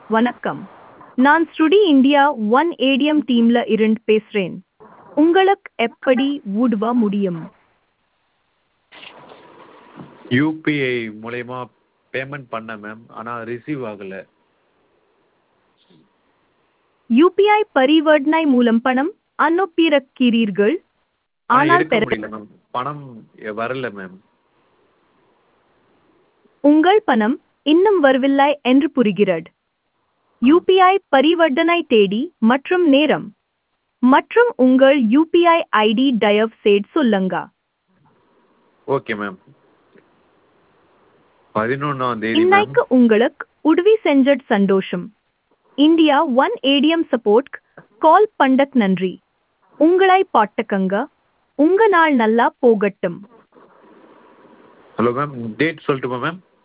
வணக்கம் நான் ஸ்ருடி இந்தியா ஒன் ஏடிஎம் டீம்ல இருந்து பேசுறேன் உங்களுக்கு எப்படி உதவ முடியும் யூபிஐ மூலயமா பேமெண்ட் பண்ணேன் மேம் ஆனால் ரிசீவ் ஆகலை யூபிஐ பரிவர்த்தனை மூலம் பணம் அனுப்பியிருக்கிறீர்கள் ஆனால் எடுக்க பெற முடியல மேம் பணம் வரல மேம் உங்கள் பணம் இன்னும் வரவில்லை என்று புரிகிறது யூபிஐ பரிவர்த்தனை தேதி மற்றும் நேரம் மற்றும் உங்கள் யூபிஐ ஐடி தயவு செய்து சொல்லுங்க ஓகே மேம் பதினொன்றாம் தேதி மேம் இன்னைக்கு உங்களுக்கு உதவி செஞ்சது சந்தோஷம் India one ATM support call பண்டக் நன்றி உங்களை பாட்டுக்கங்க உங்க நாள் நல்லா போகட்டும் ஹலோ மேம் டேட் சொல்லட்டுமா மேம்